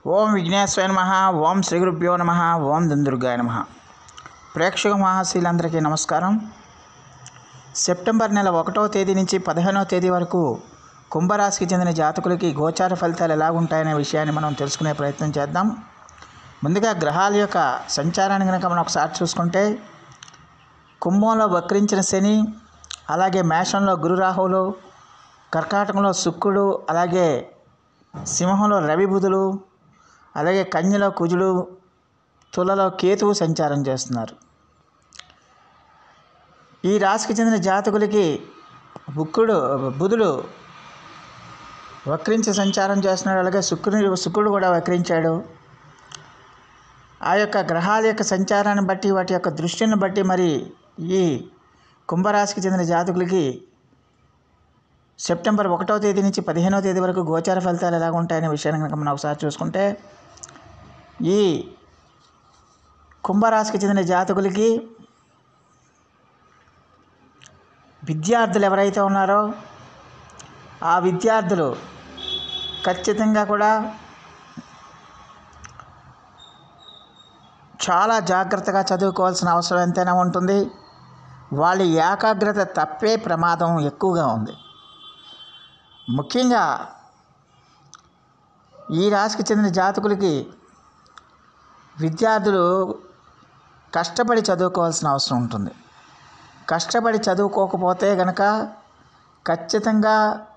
ఓం విఘ్నేశ్వర నమ ఓం శ్రీ గురుభ్యో నమ ఓం దుందుర్గాయ నమ ప్రేక్షక మహాశీలందరికీ నమస్కారం సెప్టెంబర్ నెల ఒకటవ తేదీ నుంచి పదిహేనవ తేదీ వరకు కుంభరాశికి చెందిన జాతకులకి గోచార ఫలితాలు ఎలా ఉంటాయనే విషయాన్ని మనం తెలుసుకునే ప్రయత్నం చేద్దాం ముందుగా గ్రహాల యొక్క సంచారాన్ని కనుక మనం ఒకసారి చూసుకుంటే కుంభంలో వక్రించిన శని అలాగే మేషంలో గురు రాహువులు కర్కాటకంలో శుక్రుడు అలాగే సింహంలో రవి బుధులు అలాగే కన్యలో కుజుడు తులలో కేతువు సంచారం చేస్తున్నారు ఈ రాశికి చెందిన జాతకులకి బుక్కుడు బుధుడు వక్రించి సంచారం చేస్తున్నాడు అలాగే శుక్రుడు శుక్రుడు కూడా వక్రించాడు ఆ యొక్క గ్రహాల యొక్క సంచారాన్ని బట్టి వాటి యొక్క దృష్టిని బట్టి మరి ఈ కుంభరాశికి చెందిన జాతకులకి సెప్టెంబర్ ఒకటో తేదీ నుంచి పదిహేనవ తేదీ వరకు గోచార ఫలితాలు ఎలా ఉంటాయనే విషయాన్ని కనుక మనం ఒకసారి చూసుకుంటే ఈ కుంభరాశికి చెందిన జాతకులకి విద్యార్థులు ఎవరైతే ఉన్నారో ఆ విద్యార్థులు ఖచ్చితంగా కూడా చాలా జాగ్రత్తగా చదువుకోవాల్సిన అవసరం ఎంతైనా ఉంటుంది వాళ్ళ ఏకాగ్రత తప్పే ప్రమాదం ఎక్కువగా ఉంది ముఖ్యంగా ఈ రాశికి చెందిన జాతకులకి విద్యార్థులు కష్టపడి చదువుకోవాల్సిన అవసరం ఉంటుంది కష్టపడి చదువుకోకపోతే గనక ఖచ్చితంగా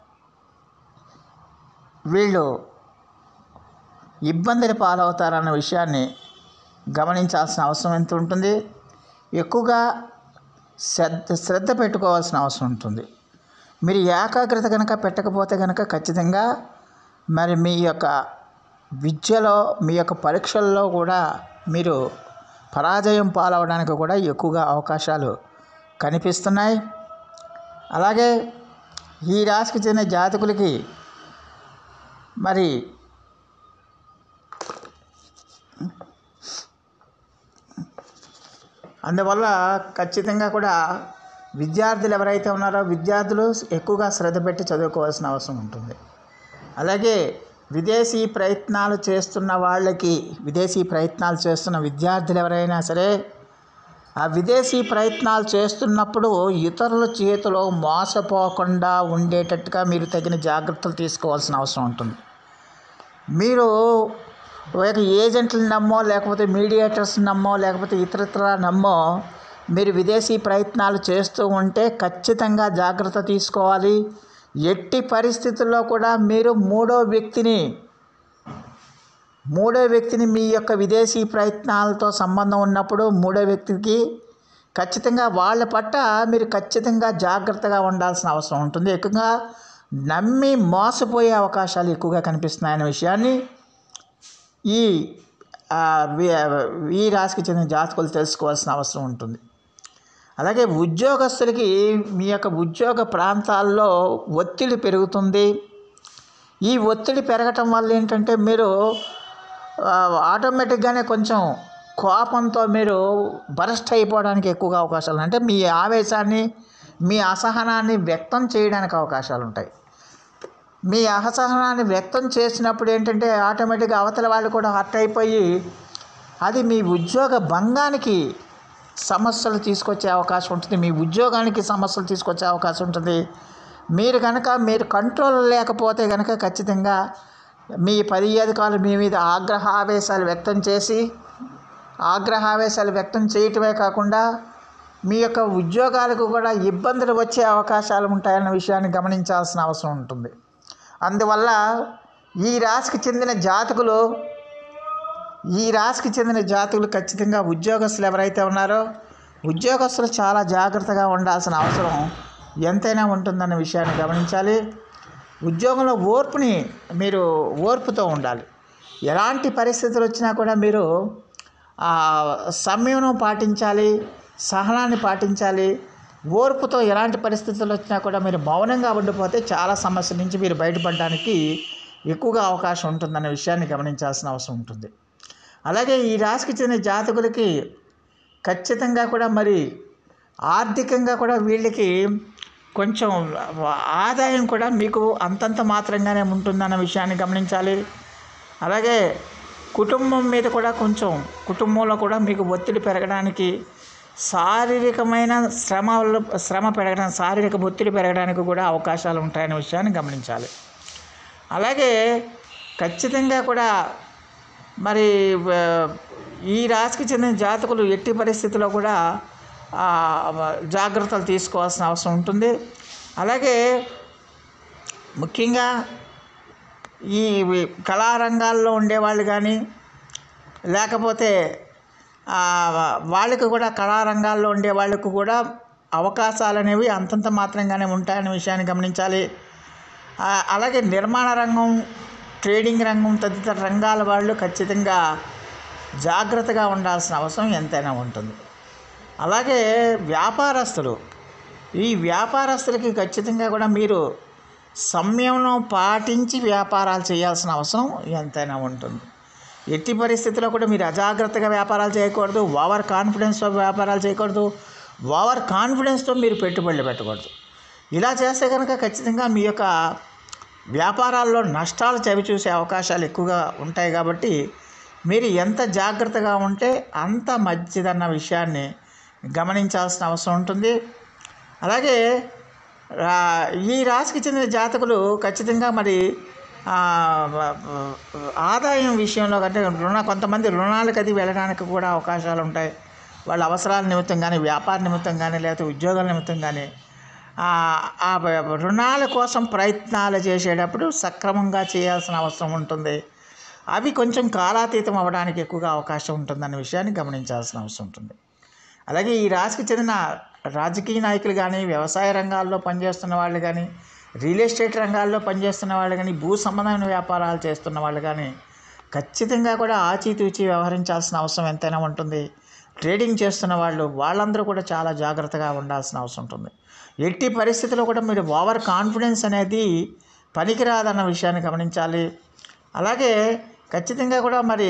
వీళ్ళు ఇబ్బందులు పాలవుతారన్న విషయాన్ని గమనించాల్సిన అవసరం ఎంత ఉంటుంది ఎక్కువగా శ్రద్ధ శ్రద్ధ పెట్టుకోవాల్సిన అవసరం ఉంటుంది మీరు ఏకాగ్రత కనుక పెట్టకపోతే కనుక ఖచ్చితంగా మరి మీ యొక్క విద్యలో మీ యొక్క పరీక్షల్లో కూడా మీరు పరాజయం పాలవడానికి కూడా ఎక్కువగా అవకాశాలు కనిపిస్తున్నాయి అలాగే ఈ రాశికి చెందిన జాతకులకి మరి అందువల్ల ఖచ్చితంగా కూడా విద్యార్థులు ఎవరైతే ఉన్నారో విద్యార్థులు ఎక్కువగా శ్రద్ధ పెట్టి చదువుకోవాల్సిన అవసరం ఉంటుంది అలాగే విదేశీ ప్రయత్నాలు చేస్తున్న వాళ్ళకి విదేశీ ప్రయత్నాలు చేస్తున్న విద్యార్థులు ఎవరైనా సరే ఆ విదేశీ ప్రయత్నాలు చేస్తున్నప్పుడు ఇతరుల చేతిలో మోసపోకుండా ఉండేటట్టుగా మీరు తగిన జాగ్రత్తలు తీసుకోవాల్సిన అవసరం ఉంటుంది మీరు ఒక ఏజెంట్ని నమ్మో లేకపోతే మీడియేటర్స్ నమ్మో లేకపోతే ఇతరత్ర నమ్మో మీరు విదేశీ ప్రయత్నాలు చేస్తూ ఉంటే ఖచ్చితంగా జాగ్రత్త తీసుకోవాలి ఎట్టి పరిస్థితుల్లో కూడా మీరు మూడో వ్యక్తిని మూడో వ్యక్తిని మీ యొక్క విదేశీ ప్రయత్నాలతో సంబంధం ఉన్నప్పుడు మూడో వ్యక్తికి ఖచ్చితంగా వాళ్ళ పట్ల మీరు ఖచ్చితంగా జాగ్రత్తగా ఉండాల్సిన అవసరం ఉంటుంది ఎక్కువగా నమ్మి మోసపోయే అవకాశాలు ఎక్కువగా కనిపిస్తున్నాయనే విషయాన్ని ఈ ఆ, వి- ఈ రాశికి చెందిన జాతకులు తెలుసుకోవాల్సిన అవసరం ఉంటుంది అలాగే ఉద్యోగస్తులకి మీ యొక్క ఉద్యోగ ప్రాంతాల్లో ఒత్తిడి పెరుగుతుంది ఈ ఒత్తిడి పెరగటం వల్ల ఏంటంటే మీరు ఆ, ఆటోమేటిక్గానే కొంచెం కోపంతో మీరు బరస్ట్ అయిపోవడానికి ఎక్కువగా అవకాశాలు ఉన్నాయి. అంటే మీ ఆవేశాన్ని మీ అసహనాన్ని వ్యక్తం చేయడానికి అవకాశాలు ఉంటాయి మీ అసహనాన్ని వ్యక్తం చేసినప్పుడు ఏంటంటే ఆటోమేటిక్గా అవతల వాళ్ళు కూడా హర్ట్ అయిపోయి అది మీ ఉద్యోగ భంగానికి సమస్యలు తీసుకొచ్చే అవకాశం ఉంటుంది మీ ఉద్యోగానికి సమస్యలు తీసుకొచ్చే అవకాశం ఉంటుంది మీరు కనుక మీరు కంట్రోల్ లేకపోతే కనుక ఖచ్చితంగా మీ పది అధికారులు మీ మీద ఆగ్రహ ఆవేశాలు వ్యక్తం చేసి ఆగ్రహ ఆవేశాలు వ్యక్తం చేయటమే కాకుండా మీ యొక్క ఉద్యోగాలకు కూడా ఇబ్బందులు వచ్చే అవకాశాలు ఉంటాయన్న విషయాన్ని గమనించాల్సిన అవసరం ఉంటుంది అందువల్ల ఈ రాశికి చెందిన జాతకులు ఈ రాశికి చెందిన జాతకులు ఖచ్చితంగా ఉద్యోగస్తులు ఎవరైతే ఉన్నారో ఉద్యోగస్తులు చాలా జాగ్రత్తగా ఉండాల్సిన అవసరం ఎంతైనా ఉంటుందన్న విషయాన్ని గమనించాలి ఉద్యోగంలో ఓర్పుని మీరు ఓర్పుతో ఉండాలి ఎలాంటి పరిస్థితులు వచ్చినా కూడా మీరు ఆ, సంయమనం పాటించాలి సహనాన్ని పాటించాలి ఓర్పుతో ఎలాంటి పరిస్థితులు వచ్చినా కూడా మీరు మౌనంగా ఉండిపోతే చాలా సమస్యల నుంచి మీరు బయటపడడానికి ఎక్కువగా అవకాశం ఉంటుందన్న విషయాన్ని గమనించాల్సిన అవసరం ఉంటుంది అలాగే ఈ రాశికి చెందిన జాతకులకి ఖచ్చితంగా కూడా మరి ఆర్థికంగా కూడా వీళ్ళకి కొంచెం ఆదాయం కూడా మీకు అంతంత మాత్రంగానే ఉంటుందన్న విషయాన్ని గమనించాలి అలాగే కుటుంబం మీద కూడా కొంచెం కుటుంబంలో కూడా మీకు ఒత్తిడి పెరగడానికి శారీరకమైన శ్రమ శ్రమ పెరగడానికి శారీరక ఒత్తిడి పెరగడానికి కూడా అవకాశాలు ఉంటాయనే విషయాన్ని గమనించాలి అలాగే ఖచ్చితంగా కూడా మరి ఆ, ఈ రాశికి చెందిన జాతకులు ఎట్టి పరిస్థితుల్లో కూడా ఆ, జాగ్రత్తలు తీసుకోవాల్సిన అవసరం ఉంటుంది అలాగే ముఖ్యంగా ఈ కళారంగాల్లో ఉండేవాళ్ళు కానీ లేకపోతే ఆ, వాళ్ళకి కూడా కళారంగాల్లో ఉండే వాళ్ళకు కూడా అవకాశాలు అనేవి అంతంత మాత్రంగానే ఉంటాయనే విషయాన్ని గమనించాలి ఆ, అలాగే నిర్మాణ రంగం ట్రేడింగ్ రంగం తదితర రంగాల వాళ్ళు ఖచ్చితంగా జాగ్రత్తగా ఉండాల్సిన అవసరం ఎంతైనా ఉంటుంది అలాగే వ్యాపారస్తులు ఈ వ్యాపారస్తులకి ఖచ్చితంగా కూడా మీరు సంయమనం పాటించి వ్యాపారాలు చేయాల్సిన అవసరం ఎంతైనా ఉంటుంది ఎట్టి పరిస్థితుల్లో కూడా మీరు అజాగ్రత్తగా వ్యాపారాలు చేయకూడదు ఓవర్ కాన్ఫిడెన్స్తో వ్యాపారాలు చేయకూడదు ఓవర్ కాన్ఫిడెన్స్తో మీరు పెట్టుబడులు పెట్టకూడదు ఇలా చేస్తే కనుక ఖచ్చితంగా మీ యొక్క వ్యాపారాల్లో నష్టాలు చవి చూసే అవకాశాలు ఎక్కువగా ఉంటాయి కాబట్టి మీరు ఎంత జాగ్రత్తగా ఉంటే అంత మంచిదన్న విషయాన్ని గమనించాల్సిన అవసరం ఉంటుంది అలాగే రా- ఈ రాశికి చెందిన జాతకులు ఖచ్చితంగా మరి ఆ, ఆదాయం విషయంలో అంటే రుణ కొంతమంది రుణాలకు అది వెళ్ళడానికి కూడా అవకాశాలు ఉంటాయి వాళ్ళ అవసరాల నిమిత్తం కానీ వ్యాపార నిమిత్తం కానీ లేకపోతే ఉద్యోగాల నిమిత్తం కానీ ఆ ఆ రుణాల కోసం ప్రయత్నాలు చేసేటప్పుడు సక్రమంగా చేయాల్సిన అవసరం ఉంటుంది అవి కొంచెం కాలాతీతం అవ్వడానికి ఎక్కువగా అవకాశం ఉంటుందన్న విషయాన్ని గమనించాల్సిన అవసరం ఉంటుంది అలాగే ఈ రాశికి చెందిన రాజకీయ నాయకులు కానీ వ్యవసాయ రంగాల్లో పనిచేస్తున్న వాళ్ళు కానీ రియల్ ఎస్టేట్ రంగాల్లో పనిచేస్తున్న వాళ్ళు కానీ భూ సంబంధమైన వ్యాపారాలు చేస్తున్న వాళ్ళు కానీ ఖచ్చితంగా కూడా ఆచితూచి వ్యవహరించాల్సిన అవసరం ఎంతైనా ఉంటుంది ట్రేడింగ్ చేస్తున్న వాళ్ళు వాళ్ళందరూ కూడా చాలా జాగ్రత్తగా ఉండాల్సిన అవసరం ఉంటుంది ఎట్టి పరిస్థితుల్లో కూడా మీరు ఓవర్ కాన్ఫిడెన్స్ అనేది పనికిరాదన్న విషయాన్ని గమనించాలి అలాగే ఖచ్చితంగా కూడా మరి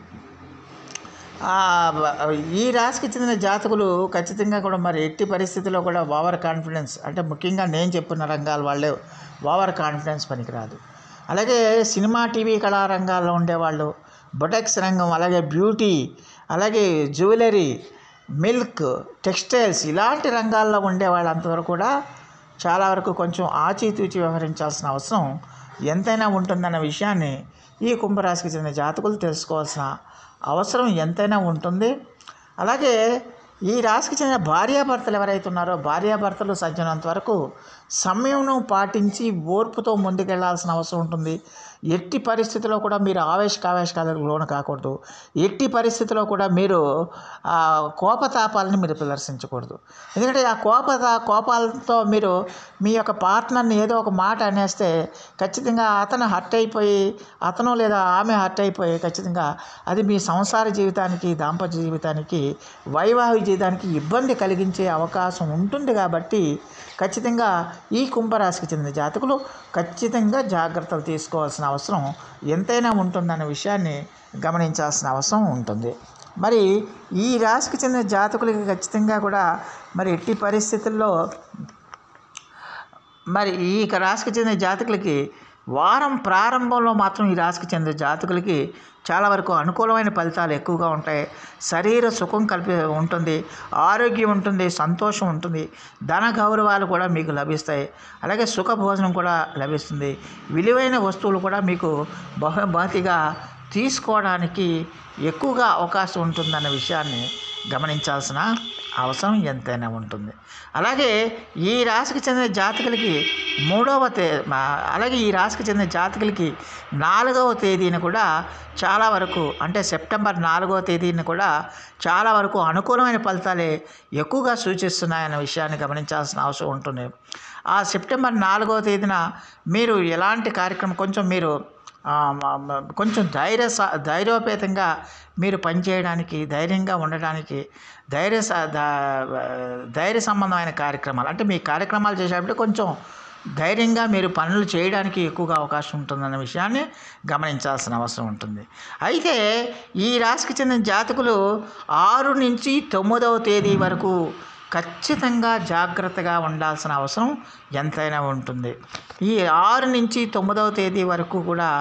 ఆ, ఈ రాశికి చెందిన జాతకులు ఖచ్చితంగా కూడా మరి ఎట్టి పరిస్థితుల్లో కూడా ఓవర్ కాన్ఫిడెన్స్ అంటే ముఖ్యంగా నేను చెప్పిన రంగాల వాళ్ళే ఓవర్ కాన్ఫిడెన్స్ పనికిరాదు అలాగే సినిమా టీవీ కళారంగాల్లో ఉండేవాళ్ళు బొటెక్స్ రంగం అలాగే బ్యూటీ అలాగే జ్యువెలరీ మిల్క్ టెక్స్టైల్స్ ఇలాంటి రంగాల్లో ఉండే వాళ్ళంతవరకు కూడా చాలా వరకు కొంచెం ఆచితూచి వ్యవహరించాల్సిన అవసరం ఎంతైనా ఉంటుందన్న విషయాన్ని ఈ కుంభరాశికి చెందిన జాతకులు తెలుసుకోవాల్సిన అవసరం ఎంతైనా ఉంటుంది అలాగే ఈ రాశికి చెందిన భార్యాభర్తలు ఎవరైతే ఉన్నారో భార్యాభర్తలు సజ్జనంత వరకు సమయం పాటించి ఓర్పుతో ముందుకెళ్లాల్సిన అవసరం ఉంటుంది ఎట్టి పరిస్థితిలో కూడా మీరు ఆవేశకావేశకాలకు లోను కాకూడదు ఎట్టి పరిస్థితిలో కూడా మీరు ఆ, కోపతాపాలని మీరు ప్రదర్శించకూడదు ఎందుకంటే ఆ కోపత కోపాలతో మీరు మీ యొక్క పార్ట్నర్ని ఏదో ఒక మాట అనేస్తే ఖచ్చితంగా అతను హర్ట్ అయిపోయి అతను లేదా ఆమె హర్ట్ అయిపోయి ఖచ్చితంగా అది మీ సంసార జీవితానికి దాంపత్య జీవితానికి వైవాహిక జీవితానికి ఇబ్బంది కలిగించే అవకాశం ఉంటుంది కాబట్టి ఖచ్చితంగా ఈ కుంభరాశికి చెందిన జాతకులు ఖచ్చితంగా జాగ్రత్తలు తీసుకోవాల్సిన అవసరం ఎంతైనా ఉంటుందన్న విషయాన్ని గమనించాల్సిన అవసరం ఉంటుంది మరి ఈ రాశికి చెందిన జాతకులకి ఖచ్చితంగా కూడా మరి ఎట్టి పరిస్థితుల్లో మరి ఈ రాశికి చెందిన జాతకులకి వారం ప్రారంభంలో మాత్రం ఈ రాశికి చెందిన జాతకులకి చాలా వరకు అనుకూలమైన ఫలితాలు ఎక్కువగా ఉంటాయి శరీర సుఖం కల్పి ఉంటుంది ఆరోగ్యం ఉంటుంది సంతోషం ఉంటుంది ధన గౌరవాలు కూడా మీకు లభిస్తాయి అలాగే సుఖ భోజనం కూడా లభిస్తుంది విలువైన వస్తువులు కూడా మీకు బహుమతిగా తీసుకోవడానికి ఎక్కువగా అవకాశం ఉంటుందన్న విషయాన్ని గమనించాల్సిన అవసరం ఎంతైనా ఉంటుంది అలాగే ఈ రాశికి చెందిన జాతకులకి మూడవ తే మా- అలాగే ఈ రాశికి చెందిన జాతకులకి నాలుగవ తేదీన కూడా చాలా వరకు అంటే సెప్టెంబర్ నాలుగవ తేదీన కూడా చాలా వరకు అనుకూలమైన ఫలితాలే ఎక్కువగా సూచిస్తున్నాయన్న విషయాన్ని గమనించాల్సిన అవసరం ఉంటుంది ఆ సెప్టెంబర్ నాలుగవ తేదీన మీరు ఎలాంటి కార్యక్రమం కొంచెం మీరు ఆ, మ- మ- కొంచెం ధైర్య స- ధైర్యోపేతంగా మీరు పనిచేయడానికి ధైర్యంగా ఉండడానికి ధైర్య స- ధ- ధైర్య సంబంధమైన కార్యక్రమాలు అంటే మీ కార్యక్రమాలు చేసేటప్పుడు కొంచెం ధైర్యంగా మీరు పనులు చేయడానికి ఎక్కువగా అవకాశం ఉంటుందన్న విషయాన్ని గమనించాల్సిన అవసరం ఉంటుంది అయితే ఈ రాశికి చెందిన జాతకులు ఆరు నుంచి తొమ్మిదవ తేదీ వరకు ఖచ్చితంగా జాగ్రత్తగా ఉండాల్సిన అవసరం ఎంతైనా ఉంటుంది ఈ ఆరు నుంచి తొమ్మిదవ తేదీ వరకు కూడా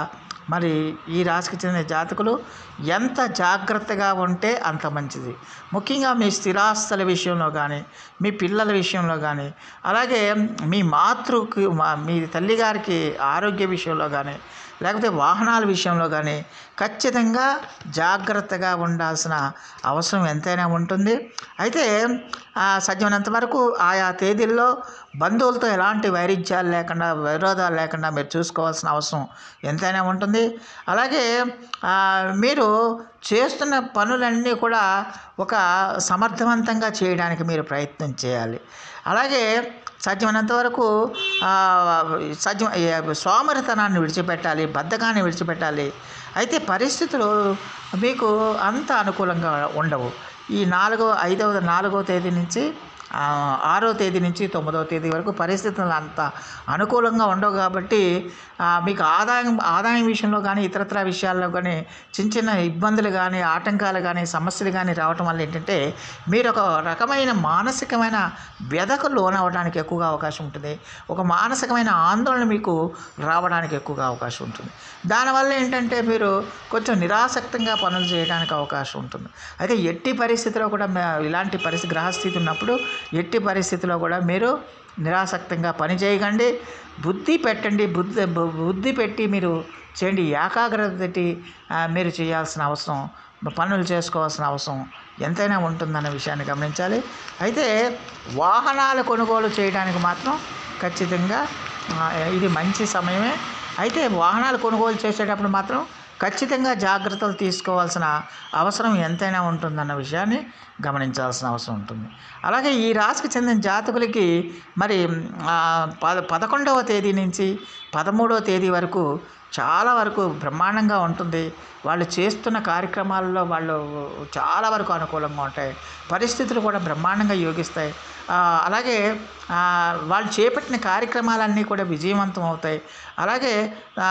మరి ఈ రాశికి చెందిన జాతకులు ఎంత జాగ్రత్తగా ఉంటే అంత మంచిది ముఖ్యంగా మీ స్థిరాస్తుల విషయంలో కానీ మీ పిల్లల విషయంలో కానీ అలాగే మీ మాతృకి మా- మీ తల్లిగారికి ఆరోగ్య విషయంలో కానీ లేకపోతే వాహనాల విషయంలో కానీ ఖచ్చితంగా జాగ్రత్తగా ఉండాల్సిన అవసరం ఎంతైనా ఉంటుంది అయితే ఆ, సాధ్యమైనంత వరకు ఆయా తేదీల్లో బంధువులతో ఎలాంటి వైరుధ్యాలు లేకుండా విరోధాలు లేకుండా మీరు చూసుకోవాల్సిన అవసరం ఎంతైనా ఉంటుంది అలాగే ఆ, మీరు చేస్తున్న పనులన్నీ కూడా ఒక సమర్థవంతంగా చేయడానికి మీరు ప్రయత్నం చేయాలి అలాగే సాధ్యమైనంత వరకు ఆ, సాధ్యం ఏ, సోమరితనాన్ని విడిచిపెట్టాలి బద్ధకాన్ని విడిచిపెట్టాలి అయితే పరిస్థితులు మీకు అంత అనుకూలంగా ఉండవు ఈ నాలుగో ఐదవ నాలుగో తేదీ నుంచి ఆ, ఆరో తేదీ నుంచి తొమ్మిదవ తేదీ వరకు పరిస్థితులు అంత అనుకూలంగా ఉండవు కాబట్టి ఆ, మీకు ఆదాయం ఆదాయం విషయంలో కానీ ఇతరత్ర విషయాల్లో కానీ చిన్న చిన్న ఇబ్బందులు కానీ ఆటంకాలు కానీ సమస్యలు కానీ రావటం వల్ల ఏంటంటే మీరు ఒక రకమైన మానసికమైన వ్యధకు లోనవడానికి ఎక్కువగా అవకాశం ఉంటుంది ఒక మానసికమైన ఆందోళన మీకు రావడానికి ఎక్కువగా అవకాశం ఉంటుంది దానివల్ల ఏంటంటే మీరు కొంచెం నిరాసక్తంగా పనులు చేయడానికి అవకాశం ఉంటుంది అయితే ఎట్టి పరిస్థితిలో కూడా మే- ఇలాంటి పరిస్థితి గ్రహస్థితి ఉన్నప్పుడు ఎట్టి పరిస్థితిలో కూడా మీరు నిరాసక్తంగా పని చేయకండి బుద్ధి పెట్టండి బుద్ధి బు- బుద్ధి పెట్టి మీరు చేయండి ఏకాగ్రత పెట్టి ఆ, మీరు చేయాల్సిన అవసరం పనులు చేసుకోవాల్సిన అవసరం ఎంతైనా ఉంటుందన్న విషయాన్ని గమనించాలి అయితే వాహనాలు కొనుగోలు చేయడానికి మాత్రం ఖచ్చితంగా ఆ, ఇది మంచి సమయమే అయితే వాహనాలు కొనుగోలు చేసేటప్పుడు మాత్రం ఖచ్చితంగా జాగ్రత్తలు తీసుకోవాల్సిన అవసరం ఎంతైనా ఉంటుందన్న విషయాన్ని గమనించాల్సిన అవసరం ఉంటుంది అలాగే ఈ రాశికి చెందిన జాతకులకి మరి ఆ, పద పదకొండవ తేదీ నుంచి పదమూడవ తేదీ వరకు చాలా వరకు బ్రహ్మాండంగా ఉంటుంది వాళ్ళు చేస్తున్న కార్యక్రమాల్లో వాళ్ళు చాలా వరకు అనుకూలంగా ఉంటాయి పరిస్థితులు కూడా బ్రహ్మాండంగా యోగిస్తాయి ఆ, అలాగే ఆ, వాళ్ళు చేపట్టిన కార్యక్రమాలన్నీ కూడా విజయవంతం అవుతాయి అలాగే ఆ,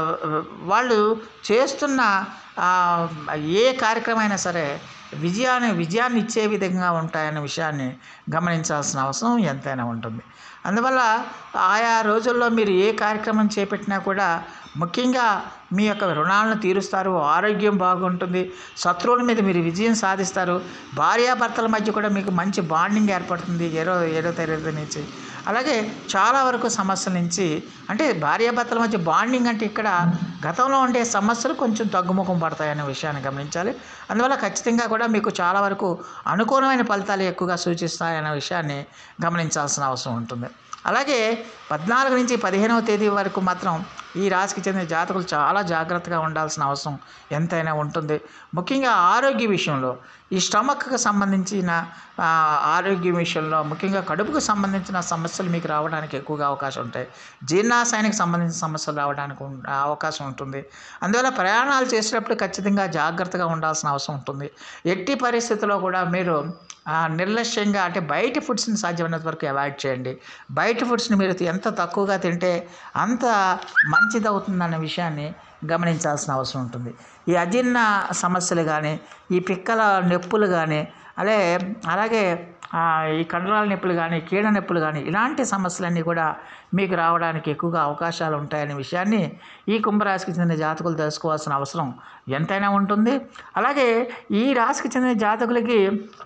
వాళ్ళు చేస్తున్న ఆ, ఏ కార్యక్రమం అయినా సరే విజయాన్ని విజయాన్ని ఇచ్చే విధంగా ఉంటాయనే విషయాన్ని గమనించాల్సిన అవసరం ఎంతైనా ఉంటుంది అందువల్ల ఆయా రోజుల్లో మీరు ఏ కార్యక్రమం చేపట్టినా కూడా ముఖ్యంగా మీ యొక్క రుణాలను తీరుస్తారు ఆరోగ్యం బాగుంటుంది శత్రువుల మీద మీరు విజయం సాధిస్తారు భార్యాభర్తల మధ్య కూడా మీకు మంచి బాండింగ్ ఏర్పడుతుంది ఏడో ఏడో తరగతి నుంచి అలాగే చాలా వరకు సమస్యల నుంచి అంటే భార్యాభర్తల మధ్య బాండింగ్ అంటే ఇక్కడ గతంలో ఉండే సమస్యలు కొంచెం తగ్గుముఖం పడతాయనే విషయాన్ని గమనించాలి అందువల్ల ఖచ్చితంగా కూడా మీకు చాలా వరకు అనుకూలమైన ఫలితాలు ఎక్కువగా సూచిస్తాయనే విషయాన్ని గమనించాల్సిన అవసరం ఉంటుంది అలాగే పద్నాలుగు నుంచి పదిహేనవ తేదీ వరకు మాత్రం ఈ రాశికి చెందిన జాతకులు చాలా జాగ్రత్తగా ఉండాల్సిన అవసరం ఎంతైనా ఉంటుంది ముఖ్యంగా ఆరోగ్య విషయంలో ఈ స్టమక్కి సంబంధించిన ఆ, ఆరోగ్య విషయంలో ముఖ్యంగా కడుపుకు సంబంధించిన సమస్యలు మీకు రావడానికి ఎక్కువగా అవకాశం ఉంటాయి జీర్ణాశయానికి సంబంధించిన సమస్యలు రావడానికి ఉం- అవకాశం ఉంటుంది అందువల్ల ప్రయాణాలు చేసేటప్పుడు ఖచ్చితంగా జాగ్రత్తగా ఉండాల్సిన అవసరం ఉంటుంది ఎట్టి పరిస్థితుల్లో కూడా మీరు ఆ, నిర్లక్ష్యంగా అంటే బయట ఫుడ్స్ని సాధ్యమైనంత వరకు అవాయిడ్ చేయండి బయట ఫుడ్స్ని మీరు ఎంత తక్కువగా తింటే అంత మంచిదవుతుందన్న విషయాన్ని గమనించాల్సిన అవసరం ఉంటుంది ఈ అజీర్ణ సమస్యలు కానీ ఈ పిక్కల నొప్పులు కానీ అలే అలాగే ఆ, ఈ కండరాల నొప్పులు కానీ కీళ్ళ నొప్పులు కానీ ఇలాంటి సమస్యలన్నీ కూడా మీకు రావడానికి ఎక్కువగా అవకాశాలు ఉంటాయనే విషయాన్ని ఈ కుంభరాశికి చెందిన జాతకులు తెలుసుకోవాల్సిన అవసరం ఎంతైనా ఉంటుంది అలాగే ఈ రాశికి చెందిన జాతకులకి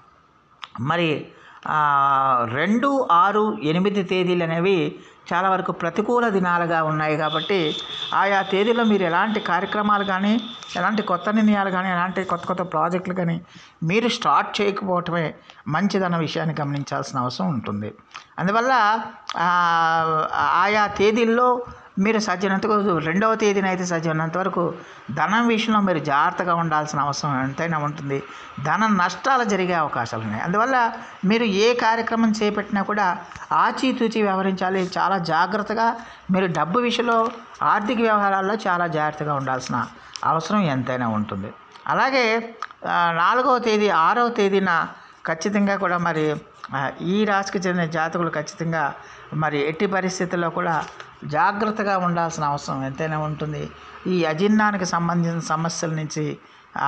మరి ఆ, రెండు ఆరు ఎనిమిది తేదీలు అనేవి చాలా వరకు ప్రతికూల దినాలుగా ఉన్నాయి కాబట్టి ఆయా తేదీలో మీరు ఎలాంటి కార్యక్రమాలు కానీ ఎలాంటి కొత్త నిర్ణయాలు కానీ ఎలాంటి కొత్త కొత్త ప్రాజెక్టులు కానీ మీరు స్టార్ట్ చేయకపోవటమే మంచిదన్న విషయాన్ని గమనించాల్సిన అవసరం ఉంటుంది అందువల్ల ఆ, ఆయా తేదీల్లో మీరు సాధ్యమైనంత వరకు రెండవ తేదీన అయితే సాధ్యమైనంత వరకు ధనం విషయంలో మీరు జాగ్రత్తగా ఉండాల్సిన అవసరం ఎంతైనా ఉంటుంది ధన నష్టాలు జరిగే అవకాశాలు ఉన్నాయి అందువల్ల మీరు ఏ కార్యక్రమం చేపట్టినా కూడా ఆచితూచి వ్యవహరించాలి చాలా జాగ్రత్తగా మీరు డబ్బు విషయంలో ఆర్థిక వ్యవహారాల్లో చాలా జాగ్రత్తగా ఉండాల్సిన అవసరం ఎంతైనా ఉంటుంది అలాగే ఆ, నాలుగవ తేదీ ఆరవ తేదీన ఖచ్చితంగా కూడా మరి ఆ, ఈ రాశికి చెందిన జాతకులు ఖచ్చితంగా మరి ఎట్టి పరిస్థితుల్లో కూడా జాగ్రత్తగా ఉండాల్సిన అవసరం ఎంతైనా ఉంటుంది ఈ అజీర్ణానికి సంబంధించిన సమస్యల నుంచి ఆ,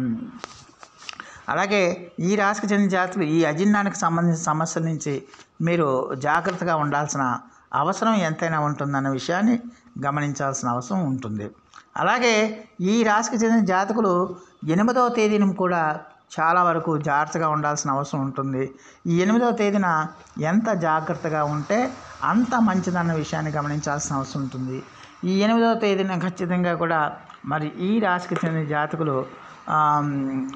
అలాగే ఈ రాశికి చెందిన జాతకులు ఈ అజీర్ణానికి సంబంధించిన సమస్యల నుంచి మీరు జాగ్రత్తగా ఉండాల్సిన అవసరం ఎంతైనా ఉంటుందన్న విషయాన్ని గమనించాల్సిన అవసరం ఉంటుంది అలాగే ఈ రాశికి చెందిన జాతకులు ఎనిమిదవ తేదీని కూడా చాలా వరకు జాగ్రత్తగా ఉండాల్సిన అవసరం ఉంటుంది ఈ ఎనిమిదవ తేదీన ఎంత జాగ్రత్తగా ఉంటే అంత మంచిదన్న విషయాన్ని గమనించాల్సిన అవసరం ఉంటుంది ఈ ఎనిమిదవ తేదీన ఖచ్చితంగా కూడా మరి ఈ రాశికి చెందిన జాతకులు ఆమ్,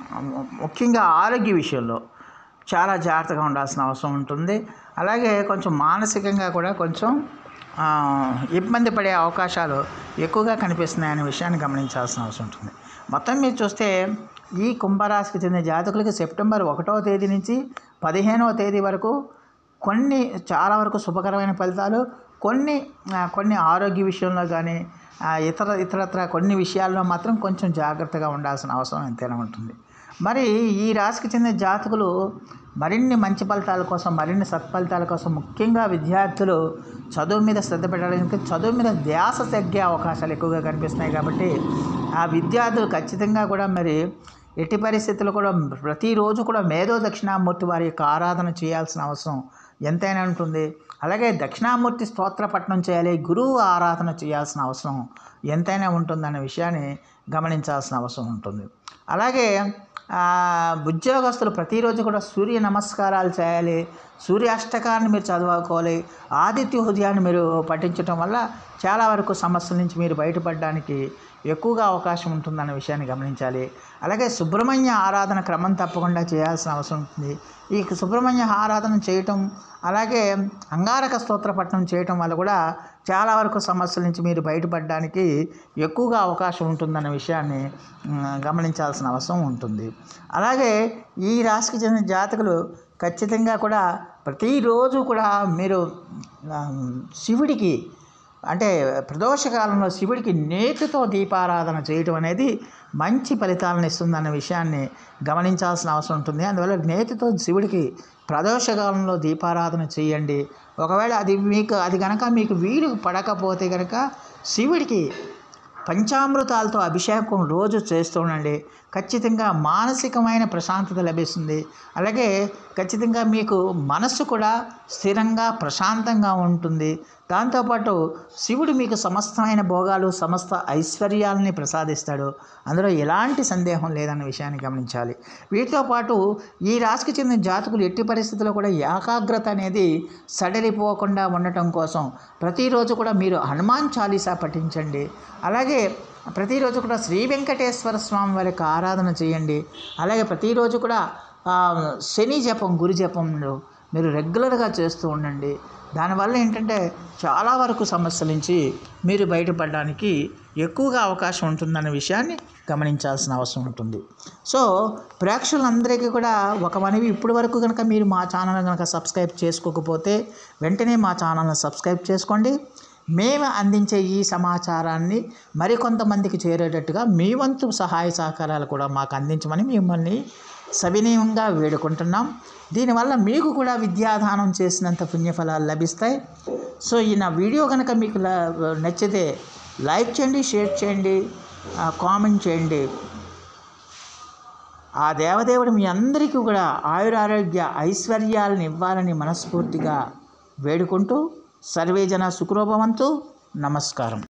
ముఖ్యంగా ఆరోగ్య విషయంలో చాలా జాగ్రత్తగా ఉండాల్సిన అవసరం ఉంటుంది అలాగే కొంచెం మానసికంగా కూడా కొంచెం ఆ, ఇబ్బంది పడే అవకాశాలు ఎక్కువగా కనిపిస్తున్నాయనే విషయాన్ని గమనించాల్సిన అవసరం ఉంటుంది మొత్తం మీరు చూస్తే ఈ కుంభరాశికి చెందిన జాతకులకి సెప్టెంబర్ ఒకటవ తేదీ నుంచి పదిహేనవ తేదీ వరకు కొన్ని చాలా వరకు శుభకరమైన ఫలితాలు కొన్ని ఆ, కొన్ని ఆరోగ్య విషయంలో కానీ ఆ, ఇతర ఇతరత్ర కొన్ని విషయాల్లో మాత్రం కొంచెం జాగ్రత్తగా ఉండాల్సిన అవసరం ఎంతైనా ఉంటుంది మరి ఈ రాశికి చెందిన జాతకులు మరిన్ని మంచి ఫలితాల కోసం మరిన్ని సత్ఫలితాల కోసం ముఖ్యంగా విద్యార్థులు చదువు మీద శ్రద్ధ పెట్టడానికి చదువు మీద ధ్యాస తగ్గే అవకాశాలు ఎక్కువగా కనిపిస్తున్నాయి కాబట్టి ఆ విద్యార్థులు ఖచ్చితంగా కూడా మరి ఎట్టి పరిస్థితుల్లో కూడా ప్రతిరోజు కూడా మేధో దక్షిణామూర్తి వారి యొక్క ఆరాధన చేయాల్సిన అవసరం ఎంతైనా ఉంటుంది అలాగే దక్షిణామూర్తి స్తోత్ర పఠనం చేయాలి గురువు ఆరాధన చేయాల్సిన అవసరం ఎంతైనా ఉంటుందనే విషయాన్ని గమనించాల్సిన అవసరం ఉంటుంది అలాగే ఆ, ఉద్యోగస్తులు ప్రతిరోజు కూడా సూర్య నమస్కారాలు చేయాలి సూర్యాష్టకాన్ని మీరు చదువుకోవాలి ఆదిత్య హృదయాన్ని మీరు పఠించడం వల్ల చాలా వరకు సమస్యల నుంచి మీరు బయటపడడానికి ఎక్కువగా అవకాశం ఉంటుందన్న విషయాన్ని గమనించాలి అలాగే సుబ్రహ్మణ్య ఆరాధన క్రమం తప్పకుండా చేయాల్సిన అవసరం ఉంటుంది ఈ సుబ్రహ్మణ్య ఆరాధన చేయటం అలాగే అంగారక స్తోత్ర పఠనం చేయటం వల్ల కూడా చాలా వరకు సమస్యల నుంచి మీరు బయటపడడానికి ఎక్కువగా అవకాశం ఉంటుందన్న విషయాన్ని మ్, గమనించాల్సిన అవసరం ఉంటుంది అలాగే ఈ రాశికి చెందిన జాతకులు ఖచ్చితంగా కూడా ప్రతిరోజు కూడా మీరు ఆ, శివుడికి అంటే ప్రదోషకాలంలో శివుడికి నేతితో దీపారాధన చేయటం అనేది మంచి ఫలితాలను ఇస్తుందన్న విషయాన్ని గమనించాల్సిన అవసరం ఉంటుంది అందువల్ల నేతితో శివుడికి ప్రదోషకాలంలో దీపారాధన చేయండి ఒకవేళ అది మీకు అది కనుక మీకు వీలు పడకపోతే కనుక శివుడికి పంచామృతాలతో అభిషేకం రోజు చేస్తూ ఉండండి ఖచ్చితంగా మానసికమైన ప్రశాంతత లభిస్తుంది అలాగే ఖచ్చితంగా మీకు మనస్సు కూడా స్థిరంగా ప్రశాంతంగా ఉంటుంది దాంతోపాటు శివుడు మీకు సమస్తమైన భోగాలు సమస్త ఐశ్వర్యాలని ప్రసాదిస్తాడు అందులో ఎలాంటి సందేహం లేదన్న విషయాన్ని గమనించాలి వీటితో పాటు ఈ రాశికి చెందిన జాతకులు ఎట్టి పరిస్థితుల్లో కూడా ఏకాగ్రత అనేది సడలిపోకుండా ఉండటం కోసం ప్రతిరోజు కూడా మీరు హనుమాన్ చాలీసా పఠించండి అలాగే ప్రతిరోజు కూడా శ్రీ వెంకటేశ్వర స్వామి వారి యొక్క ఆరాధన చేయండి అలాగే ప్రతిరోజు కూడా ఆ, శని జపం గురు జపంలో మీరు రెగ్యులర్గా చేస్తూ ఉండండి దానివల్ల ఏంటంటే చాలా వరకు సమస్యల నుంచి మీరు బయటపడడానికి ఎక్కువగా అవకాశం ఉంటుందన్న విషయాన్ని గమనించాల్సిన అవసరం ఉంటుంది సో ప్రేక్షకులందరికీ కూడా ఒక మనవి ఇప్పటి వరకు కనుక మీరు మా ఛానల్ కనుక సబ్స్క్రైబ్ చేసుకోకపోతే వెంటనే మా ఛానల్ని సబ్స్క్రైబ్ చేసుకోండి మేము అందించే ఈ సమాచారాన్ని మరికొంతమందికి చేరేటట్టుగా మీ వంతు సహాయ సహకారాలు కూడా మాకు అందించమని మిమ్మల్ని సవినయంగా వేడుకుంటున్నాం దీనివల్ల మీకు కూడా విద్యాదానం చేసినంత పుణ్యఫలాలు లభిస్తాయి సో ఈ నా వీడియో కనుక మీకు ల- నచ్చితే లైక్ చేయండి షేర్ చేయండి ఆ, కామెంట్ చేయండి ఆ దేవదేవుడు మీ అందరికీ కూడా ఆయురారోగ్య ఐశ్వర్యాలను ఇవ్వాలని మనస్ఫూర్తిగా వేడుకుంటూ సర్వే జన సుఖరూపవంతు నమస్కారం